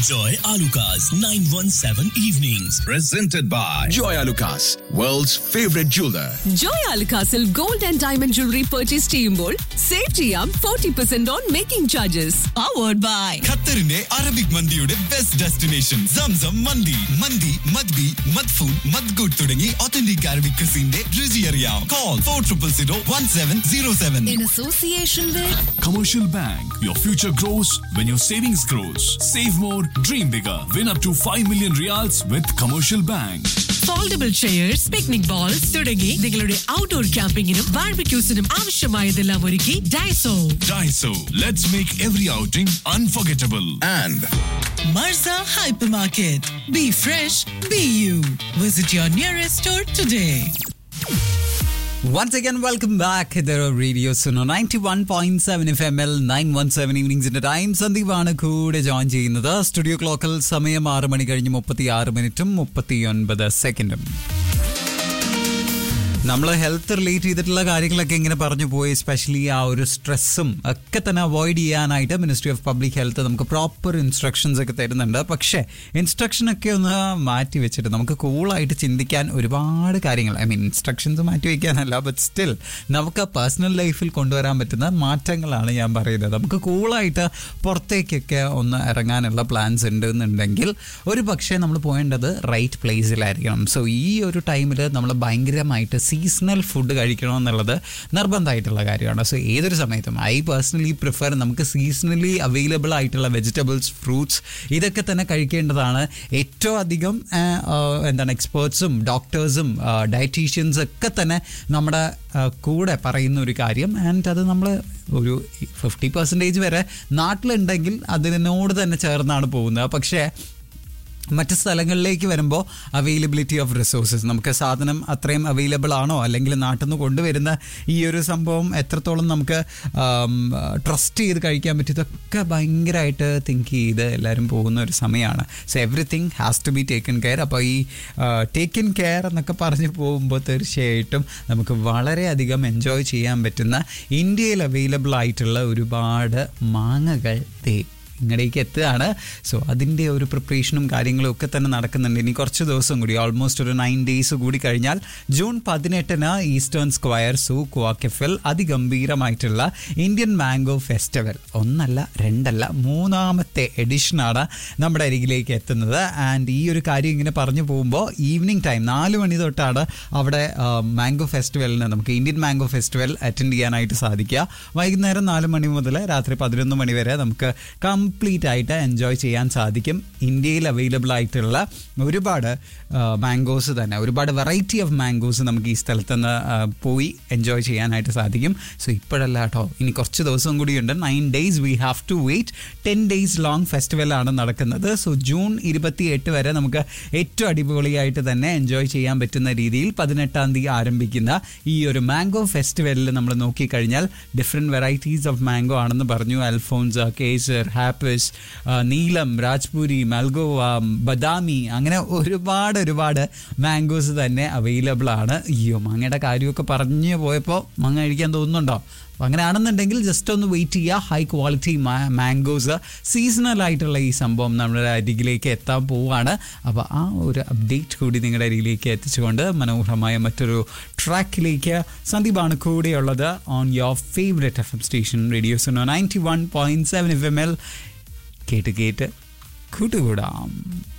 Enjoy Alucard's 917 evenings. Presented by Joy Alucas, world's favorite jeweler. Joy അൽകാസിൽ gold and diamond jewellery purchase ചെയ്യുമ്പോൾ save ചെയ്യാം forty percent on making charges powered by ഖത്തറിന്റെ Arabic മന്തിയുടെ best destination Zamzam മന്തി മന്തി മദ്ബി മദ്ഫൂൻ മദ്ഗുഡ് തുടങ്ങി ഒത്തന്റിക് അറബിക് ക്രിസിന്റെ രുചി അറിയാം call four triple zero one seven zero seven in association Commercial Bank. Your future grows when your savings grows. Save more, dream bigger. Win up to 5 million reals with Commercial Bank. Foldable chairs picnic bowls തുടങ്ങി നിങ്ങളുടെ outdoor ക്യാമ്പിങ്ങിനും ബാർബിക്യൂസിനും ആവശ്യമായതെല്ലാം ഒരുക്കി Daiso Daiso. Let's make every outing unforgettable. And മർസ hyper market be fresh be you visit your nearest store today Once again, welcome back. The Radio Suno 91.7 FML 917 ഈവനിങ്സിന്റെ time സന്ദീപാണ് കൂടെ ജോയിൻ ചെയ്യുന്നത് സ്റ്റുഡിയോ ക്ലോക്കിൽ സമയം ആറ് മണി കഴിഞ്ഞ് മുപ്പത്തി ആറ് മിനിറ്റും മുപ്പത്തി ഒൻപത് സെക്കൻഡും നമ്മൾ ഹെൽത്ത് റിലേറ്റ് ചെയ്തിട്ടുള്ള കാര്യങ്ങളൊക്കെ ഇങ്ങനെ പറഞ്ഞു പോയി എസ്പെഷ്യലി ആ ഒരു സ്ട്രെസ്സും ഒക്കെ തന്നെ അവോയ്ഡ് ചെയ്യാനായിട്ട് മിനിസ്ട്രി ഓഫ് പബ്ലിക് ഹെൽത്ത് നമുക്ക് പ്രോപ്പർ ഇൻസ്ട്രക്ഷൻസ് ഒക്കെ തരുന്നുണ്ട് പക്ഷേ ഇൻസ്ട്രക്ഷൻ ഒക്കെ ഒന്ന് മാറ്റി വെച്ചിട്ട് നമുക്ക് കൂളായിട്ട് ചിന്തിക്കാൻ ഒരുപാട് കാര്യങ്ങൾ ഐ മീൻ ഇൻസ്ട്രക്ഷൻസ് മാറ്റി വയ്ക്കാനല്ല ബട്ട് സ്റ്റിൽ നമുക്ക് പേഴ്സണൽ ലൈഫിൽ കൊണ്ടുവരാൻ പറ്റുന്ന മാറ്റങ്ങളാണ് ഞാൻ പറയുന്നത് നമുക്ക് കൂളായിട്ട് പുറത്തേക്കൊക്കെ ഒന്ന് ഇറങ്ങാനുള്ള പ്ലാൻസ് ഉണ്ട് എന്നുണ്ടെങ്കിൽ ഒരു പക്ഷേ നമ്മൾ പോകേണ്ടത് റൈറ്റ് പ്ലേസിലായിരിക്കണം സോ ഈ ഒരു ടൈമിൽ നമ്മൾ ഭയങ്കരമായിട്ട് സീസണൽ ഫുഡ് കഴിക്കണം എന്നുള്ളത് നിർബന്ധമായിട്ടുള്ള കാര്യമാണ് സോ ഏതൊരു സമയത്തും ഐ പേഴ്സണലി പ്രിഫർ നമുക്ക് സീസണലി അവൈലബിൾ ആയിട്ടുള്ള വെജിറ്റബിൾസ് ഫ്രൂട്ട്സ് ഇതൊക്കെ തന്നെ കഴിക്കേണ്ടതാണ് ഏറ്റവും അധികം ആ, ആ, എന്താണ് എക്സ്പേർട്സും ഡോക്ടേഴ്സും ഡയറ്റീഷ്യൻസ് ഒക്കെ തന്നെ നമ്മുടെ ആ, കൂടെ പറയുന്ന ഒരു കാര്യം ആൻഡ് അത് നമ്മൾ ഒരു ഫിഫ്റ്റി പെർസെൻറ്റേജ് വരെ നാട്ടിലുണ്ടെങ്കിൽ അതിനോട് തന്നെ ചേർന്നാണ് പോകുന്നത് പക്ഷേ മറ്റ് സ്ഥലങ്ങളിലേക്ക് വരുമ്പോൾ അവൈലബിലിറ്റി ഓഫ് റിസോഴ്സസ് നമുക്ക് സാധനം അത്രയും അവൈലബിൾ ആണോ അല്ലെങ്കിൽ നാട്ടിൽ നിന്ന് കൊണ്ടുവരുന്ന ഈ ഒരു സംഭവം എത്രത്തോളം നമുക്ക് ട്രസ്റ്റ് ചെയ്ത് കഴിക്കാൻ പറ്റിയതൊക്കെ ഭയങ്കരമായിട്ട് തിങ്ക് ചെയ്ത് എല്ലാവരും പോകുന്ന ഒരു സമയമാണ് so everything has to be taken care അപ്പോൾ ഈ ടേക്കൻ കെയർ എന്നൊക്കെ പറഞ്ഞ് പോകുമ്പോൾ തീർച്ചയായിട്ടും നമുക്ക് വളരെയധികം എൻജോയ് ചെയ്യാൻ പറ്റുന്ന ഇന്ത്യയിൽ അവൈലബിൾ ആയിട്ടുള്ള ഒരുപാട് മാങ്ങകൾ ദേ ഇങ്ങടേക്ക് എത്തുകയാണ് സോ അതിൻ്റെ ഒരു പ്രിപ്പറേഷനും കാര്യങ്ങളും ഒക്കെ തന്നെ നടക്കുന്നുണ്ട് ഇനി കുറച്ച് ദിവസം കൂടി ഓൾമോസ്റ്റ് ഒരു നയൻ ഡേയ്സ് കൂടി കഴിഞ്ഞാൽ ജൂൺ പതിനെട്ടിന് ഈസ്റ്റേൺ സ്ക്വയർ സൂ ക്വാക്കഫിൽ അതിഗംഭീരമായിട്ടുള്ള ഇന്ത്യൻ മാംഗോ ഫെസ്റ്റിവൽ ഒന്നല്ല രണ്ടല്ല മൂന്നാമത്തെ എഡിഷനാണ് നമ്മുടെ അരികിലേക്ക് എത്തുന്നത് ആൻഡ് ഈ ഒരു കാര്യം ഇങ്ങനെ പറഞ്ഞു പോകുമ്പോൾ ഈവനിങ് ടൈം നാല് മണി തൊട്ടാണ് അവിടെ മാംഗോ ഫെസ്റ്റിവലിന് നമുക്ക് ഇന്ത്യൻ മാംഗോ ഫെസ്റ്റിവൽ അറ്റൻഡ് ചെയ്യാനായിട്ട് സാധിക്കുക വൈകുന്നേരം നാല് മണി മുതൽ രാത്രി പതിനൊന്ന് മണി വരെ നമുക്ക് കംപ്ലീറ്റ് ആയിട്ട് എൻജോയ് ചെയ്യാൻ സാധിക്കും ഇന്ത്യയിൽ അവൈലബിൾ ആയിട്ടുള്ള ഒരുപാട് മാംഗോസ് തന്നെ ഒരുപാട് വെറൈറ്റി ഓഫ് മാംഗോസ് നമുക്ക് ഈ സ്ഥലത്ത് നിന്ന് ആ, പോയി എൻജോയ് ചെയ്യാനായിട്ട് സാധിക്കും സോ ഇപ്പോഴല്ല കേട്ടോ ഇനി കുറച്ച് ദിവസം കൂടിയുണ്ട് nine days we have to wait ten days long ഫെസ്റ്റിവലാണ് നടക്കുന്നത് സോ ജൂൺ ഇരുപത്തി എട്ട് വരെ നമുക്ക് ഏറ്റവും അടിപൊളിയായിട്ട് തന്നെ എൻജോയ് ചെയ്യാൻ പറ്റുന്ന രീതിയിൽ പതിനെട്ടാം തീയതി ആരംഭിക്കുന്ന ഈ ഒരു മാംഗോ ഫെസ്റ്റിവലിൽ നമ്മൾ നോക്കിക്കഴിഞ്ഞാൽ ഡിഫറെൻറ്റ് വെറൈറ്റീസ് ഓഫ് മാംഗോ ആണെന്ന് പറഞ്ഞു അൽഫോൺസ കേസർ ഹാപ്പിസ് ആ, നീലം രാജ്പൂരി മൽഗോവ ബദാമി അങ്ങനെ ഒരുപാട് ഒരുപാട് മാംഗോസ് തന്നെ അവൈലബിൾ ആണ് അയ്യോ മാങ്ങയുടെ കാര്യമൊക്കെ പറഞ്ഞു പോയപ്പോൾ മാങ്ങ കഴിക്കാൻ തോന്നുന്നുണ്ടോ അപ്പോൾ അങ്ങനെയാണെന്നുണ്ടെങ്കിൽ ജസ്റ്റ് ഒന്ന് വെയിറ്റ് ചെയ്യുക ഹൈ ക്വാളിറ്റി മാംഗോസ് സീസണൽ ആയിട്ടുള്ള ഈ സംഭവം നമ്മുടെ അരികിലേക്ക് എത്താൻ പോവുകയാണ് അപ്പോൾ ആ ഒരു അപ്ഡേറ്റ് കൂടി നിങ്ങളുടെ അരികിലേക്ക് എത്തിച്ചുകൊണ്ട് മനോഹരമായ മറ്റൊരു ട്രാക്കിലേക്ക് സന്ദീപാണ് കൂടെയുള്ളത് on your favourite F M station radios ninety one point seven F M L കേട്ട് കേട്ട് കൂട്ടുകൂടാം